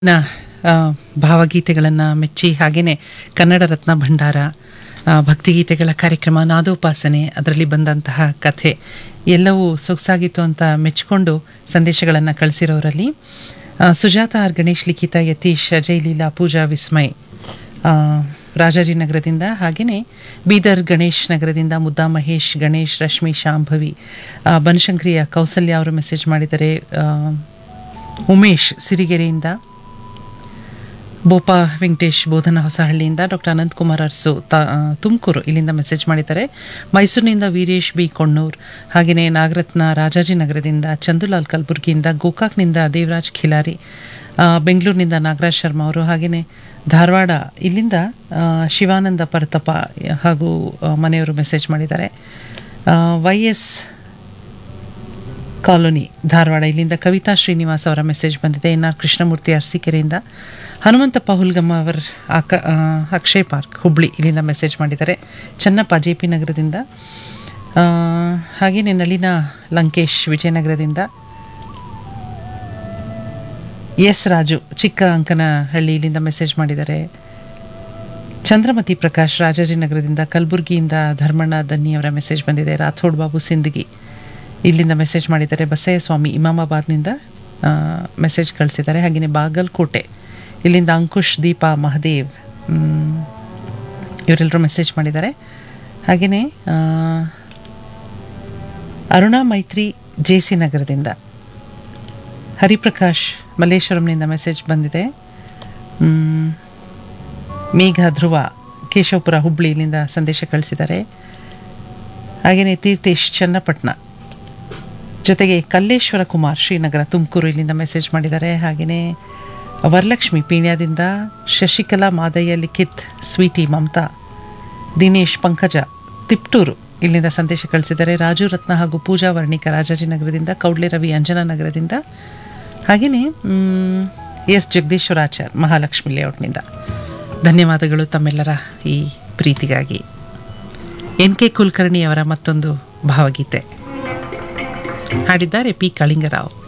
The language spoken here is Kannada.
ನ ಭಾವಗೀತೆಗಳನ್ನು ಮೆಚ್ಚಿ ಹಾಗೆಯೇ ಕನ್ನಡ ರತ್ನ ಭಂಡಾರ ಆ, ಭಕ್ತಿಗೀತೆಗಳ ಕಾರ್ಯಕ್ರಮ ನಾದೋಪಾಸನೆ ಅದರಲ್ಲಿ ಬಂದಂತಹ ಕಥೆ ಎಲ್ಲವೂ ಸೊಗಸಾಗಿತ್ತು ಅಂತ ಮೆಚ್ಚಿಕೊಂಡು ಸಂದೇಶಗಳನ್ನು ಕಳಿಸಿರೋರಲ್ಲಿ ಆ, ಸುಜಾತ ಆರ್ ಗಣೇಶ್ ಲಿಖಿತ ಯತೀಶ್ ಅಜಯ್ ಲೀಲಾ ಪೂಜಾ ವಿಸ್ಮಯ್ ಆ, ರಾಜಾಜಿನಗರದಿಂದ ಹಾಗೆಯೇ ಬೀದರ್ ಗಣೇಶ್ ನಗರದಿಂದ ಮುದ್ದಾ ಮಹೇಶ್ ಗಣೇಶ್ ರಶ್ಮಿ ಶಾಂಭವಿ ಆ, ಬನಶಂಕರಿಯ ಕೌಸಲ್ಯ ಅವರು ಮೆಸೇಜ್ ಮಾಡಿದ್ದಾರೆ ಆ, ಉಮೇಶ್ ಸಿರಿಗೆರೆಯಿಂದ ಬೋಪಾ ವೆಂಕಟೇಶ್ ಬೋಧನ ಹೊಸಹಳ್ಳಿಯಿಂದ ಡಾಕ್ಟರ್ ಅನಂತಕುಮಾರ್ ಅರಸು ತ ತುಮಕೂರು ಇಲ್ಲಿಂದ ಮೆಸೇಜ್ ಮಾಡಿದ್ದಾರೆ ಮೈಸೂರಿನಿಂದ ವೀರೇಶ್ ಬಿ ಕೊಣ್ಣೂರ್ ಹಾಗೆಯೇ ನಾಗರತ್ನ ರಾಜಾಜಿನಗರದಿಂದ ಚಂದುಲಾಲ್ ಕಲಬುರ್ಗಿಯಿಂದ ಗೋಕಾಕ್ನಿಂದ ದೇವರಾಜ್ ಖಿಲಾರಿ ಆ, ಬೆಂಗಳೂರಿನಿಂದ ನಾಗರಾಜ್ ಶರ್ಮಾ ಅವರು ಹಾಗೆಯೇ ಧಾರವಾಡ ಇಲ್ಲಿಂದ ಆ, ಶಿವಾನಂದ ಪರತಪ ಹಾಗೂ ಆ, ಮನೆಯವರು ಮೆಸೇಜ್ ಮಾಡಿದ್ದಾರೆ ವೈ ಎಸ್ ಕಾಲೋನಿ ಧಾರವಾಡ ಇಲ್ಲಿಂದ ಕವಿತಾ ಶ್ರೀನಿವಾಸ್ ಅವರ ಮೆಸೇಜ್ ಬಂದಿದೆ ಎನ್ ಆರ್ ಕೃಷ್ಣಮೂರ್ತಿ ಅರಸೀಕೆರೆಯಿಂದ ಹನುಮಂತಪ್ಪ ಹುಲ್ಗಮ್ಮ ಅವರ್ ಆಕ ಆ, ಅಕ್ಷಯ್ ಪಾರ್ಕ್ ಹುಬ್ಳಿ ಇಲ್ಲಿಂದ ಮೆಸೇಜ್ ಮಾಡಿದ್ದಾರೆ ಚನ್ನಪ್ಪ ಜೆ ಪಿ ನಗರದಿಂದ ಆ, ಹಾಗೆಯೇ ನಳಿನ ಲಂಕೇಶ್ ವಿಜಯನಗರದಿಂದ ಎಸ್ ರಾಜು ಚಿಕ್ಕ ಅಂಕನಹಳ್ಳಿ ಇಲ್ಲಿಂದ ಮೆಸೇಜ್ ಮಾಡಿದ್ದಾರೆ ಚಂದ್ರಮತಿ ಪ್ರಕಾಶ್ ರಾಜಾಜಿನಗರದಿಂದ ಕಲಬುರಗಿಯಿಂದ ಧರ್ಮಣ್ಣ ದನ್ನಿ ಅವರ ಮೆಸೇಜ್ ಬಂದಿದೆ ರಾಥೋಡ್ ಬಾಬು ಸಿಂದಗಿ ಇಲ್ಲಿಂದ ಮೆಸೇಜ್ ಮಾಡಿದ್ದಾರೆ ಬಸಯ್ಯ ಸ್ವಾಮಿ ಇಮಾಮಾಬಾದ್ನಿಂದ ಮೆಸೇಜ್ ಕಳಿಸಿದ್ದಾರೆ ಹಾಗೆಯೇ ಬಾಗಲಕೋಟೆ ಇಲ್ಲಿಂದ ಅಂಕುಶ್ ದೀಪಾ ಮಹದೇವ್ ಮ್, ಇವರೆಲ್ಲರೂ ಮೆಸೇಜ್ ಮಾಡಿದ್ದಾರೆ ಹಾಗೆಯೇ ಆ, ಅರುಣಾ ಮೈತ್ರಿ ಜೆ ಸಿ ನಗರದಿಂದ ಹರಿಪ್ರಕಾಶ್ ಮಲ್ಲೇಶ್ವರಂನಿಂದ ಮೆಸೇಜ್ ಬಂದಿದೆ ಮ್, ಮೇಘ ಧ್ರುವ ಕೇಶವಪುರ ಹುಬ್ಳಿ ಇಲ್ಲಿಂದ ಸಂದೇಶ ಕಳಿಸಿದ್ದಾರೆ ಹಾಗೆಯೇ ತೀರ್ಥೇಶ್ ಚನ್ನಪಟ್ಟಣ ಜೊತೆಗೆ ಕಲ್ಲೇಶ್ವರ ಕುಮಾರ್ ಶ್ರೀನಗರ ತುಮಕೂರು ಇಲ್ಲಿಂದ ಮೆಸೇಜ್ ಮಾಡಿದ್ದಾರೆ ಹಾಗೆಯೇ ವರಲಕ್ಷ್ಮಿ ಪೀಣ್ಯದಿಂದ ಶಶಿಕಲಾ ಮಾದಯ್ಯ ಲಿಖಿತ್ ಸ್ವೀಟಿ ಮಮತಾ ದಿನೇಶ್ ಪಂಕಜ ತಿಪ್ಟೂರು ಇಲ್ಲಿಂದ ಸಂದೇಶ ಕಳಿಸಿದ್ದಾರೆ ರಾಜು ರತ್ನ ಹಾಗೂ ಪೂಜಾ ವರ್ಣಿಕ ರಾಜಾಜಿನಗರದಿಂದ ಕೌಡ್ಲೆ ರವಿ ಅಂಜನಾ ನಗರದಿಂದ ಹಾಗೆಯೇ ಮ್, ಎಸ್ ಜಗದೀಶ್ವರಾಚಾರ್ ಮಹಾಲಕ್ಷ್ಮಿ ಲೇಔಟ್ನಿಂದ ಧನ್ಯವಾದಗಳು ತಮ್ಮೆಲ್ಲರ ಈ ಪ್ರೀತಿಗಾಗಿ ಎನ್ ಕೆ ಕುಲಕರ್ಣಿ ಅವರ ಮತ್ತೊಂದು ಭಾವಗೀತೆ ಹಾಡಿದ್ದಾರೆ ಪಿ ಕಳಿಂಗರಾವ್